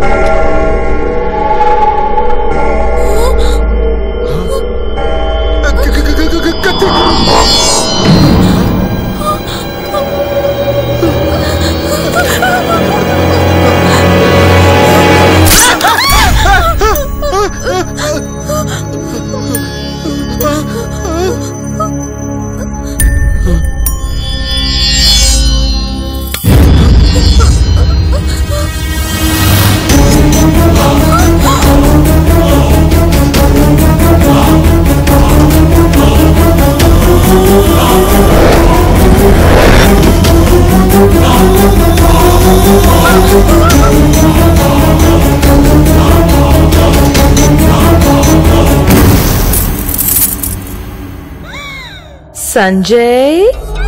సంజయ్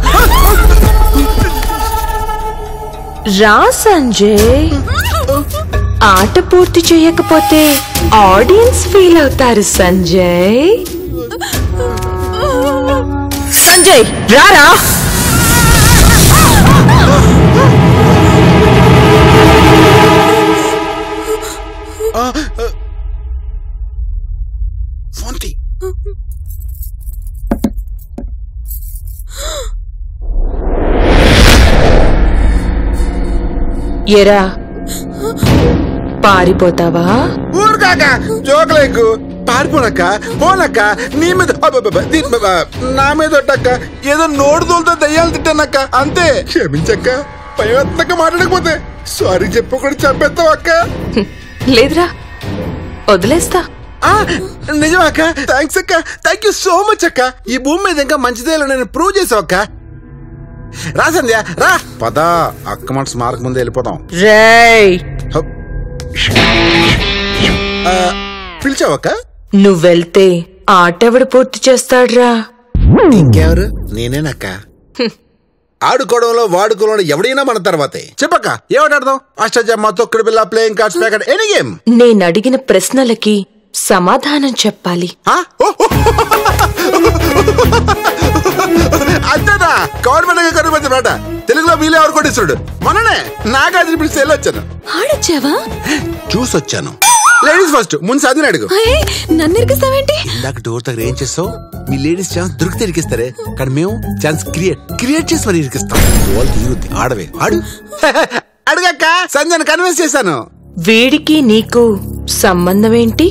రా సంజయ్ ఆట పూర్తి చేయకపోతే ఆడియన్స్ ఫీల్ అవుతారు సంజయ్ సంజయ్ రారా ఫోన్ తీ ఎరా పారిపోతావా ఊరుకాక జోకలేకు పారిపోనక్క పోనక్క నీ మీద అబ్బబ్బబ్బ, దీ- అబ్బ, నా మీద ఒట్టక్క ఏదో నోడు తోలుతో దయ్యాలు తిట్టానక్క అంతే క్షమించక్క పైవత్తక్క మాట్లాడకపోతే సారీ చెప్పకుండా చంపేస్తావు అక్క లేదురా వదిలేస్తా ఆ, నిజం అక్క థ్యాంక్స్ అక్క థ్యాంక్ యూ సో మచ్ అక్క ఈ భూమి మీద ఇంకా మంచిదేలో నేను ప్రూవ్ చేసావు అక్క రా సంధ్య రా పద అక్క మనసు మార్క్ ముందే వెళ్ళిపోదాం రేయ్ హప్. ఆ, పిలిచావక్క నువ్వెళ్తే ఆటెవడు పూర్తి చేస్తాడ్రా ఇంకెవరు నేనేనక్క ఆడుకోవడంలో వాడుకోవడంలో ఎవడైనా మన తర్వాతే చెప్పక్క ఏమిటాడదాం అష్టజమ్మ తొక్కుడు బిల్ల playing cards packet any game నేను అడిగిన ప్రశ్నలకి సమాధానం చెప్పాలి అంతేనా గవర్నమెంట్ కనుక మాట తెలుగులో మీలే ఎవరు కొట్టిస్తుడు మననే నాగార్జున పిలిచి వెళ్ళొచ్చాను ఆడొచ్చావా చూసొచ్చాను లేడీస్ ఫస్ట్ ముందు చదివిన అడుగు అయ్యే, నన్ను ఇరికిస్తావేంటి ఇందాక డోర్ దగ్గర ఏం చేస్తావు మీ లేడీస్ ఛాన్స్ దొరికితే ఇరికిస్తారే కానీ మేము ఛాన్స్ క్రియేట్ క్రియేట్ చేసి మరి ఇరికిస్తాం వాళ్ళు తీరుద్ది ఆడవే ఆడు అడుగక్క సంజయ్ కన్విన్స్ చేశాను వీడికి నీకు సంబంధం ఏంటి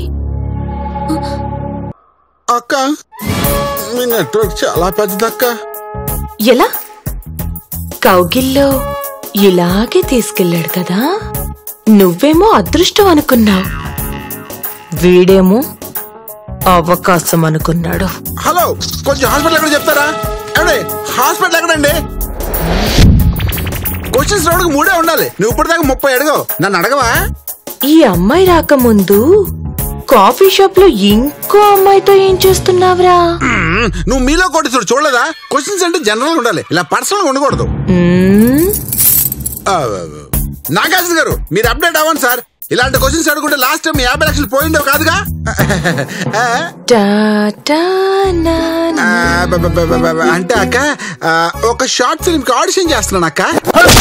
అక్క మీ నెట్వర్క్ చాలా పెద్దదక్క ఎలా కౌగిల్లో ఇలాగే తీసుకెళ్ళాడు కదా నువ్వేమో అదృష్టం అనుకున్నావు వీడేమో అవకాశం అనుకున్నాడు హలో కొంచెం హాస్పిటల్ ఎక్కడ చెప్తారా ఏమండి హాస్పిటల్ ఎక్కడండి క్వశ్చన్స్ రావడానికి మూడే ఉండాలి నువ్వు ఇప్పటిదాకా ముప్పై అడగవు నన్ను అడగవా ఈ అమ్మాయి రాకముందు కాఫీ షాప్ లో ఇంకో అమ్మాయితో ఏం చేస్తున్నావురా మ్మ్, నువ్వు మీలో కొట్టిస్తుడు చూడలేదా క్వశ్చన్స్ అంటే జనరల్ ఉండాలి ఇలా పర్సనల్ ఉండకూడదు మ్మ్, ఆ, నాగార్జున గారు మీరు అప్డేట్ అవ్వండి సార్ ఇలాంటి క్వశ్చన్స్ అడుగుంటే లాస్ట్ టైం యాభై లక్షలు పోయిండవు కాదుగా ఆ, టా, టా, నా, నా. ఆ, బ- బ- బ- బ- బ- అంటే అక్క ఆ, ఒక షార్ట్ ఫిల్మ్ కి ఆడిషన్ చేస్తున్నాను అక్క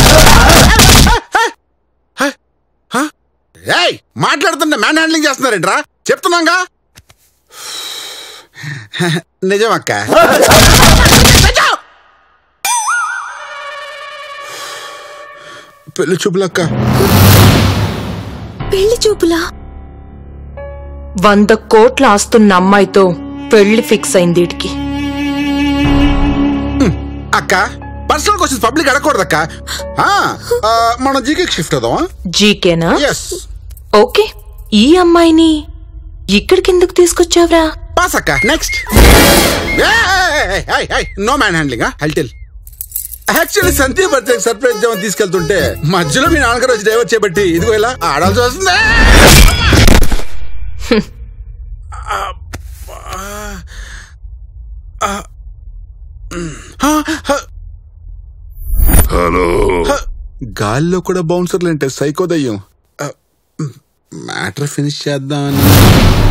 ఏయ్ మాట్లాడుతుంటే మ్యాన్ హ్యాండ్లింగ్ చేస్తున్నారేంట్రా చెప్తున్నాగా నిజం అక్క పెళ్లి చూపులక్క పెళ్లి చూపులా వంద కోట్ల ఆస్తున్న అమ్మాయితో పెళ్లి ఫిక్స్ అయింది వీడికి అక్క పర్సనల్ క్వశ్చన్స్ పబ్లిక్ అడగకూడదు అక్క ఆ, ఆ, మనం జీకేకి షిఫ్ట్ అవుదామా జీకేనా ఎస్ ఓకే ఈ అమ్మాయిని ఇక్కడికి ఎందుకు తీసుకొచ్చావురా పాస్ అక్క next no man handling I tell actually Sandeep birthday surprise ఇద్దామని తీసుకెళ్తుంటే మధ్యలో మీ నాన్నగారు వచ్చి డైవర్ట్ చేయబట్టి ఇదిగో ఇలా ఆడాల్సి వస్తుంది హలో గాల్లో కూడా బౌన్సర్లు అంటే సైకో దయ్యం మ్యాటర్ ఫినిష్ చేద్దామని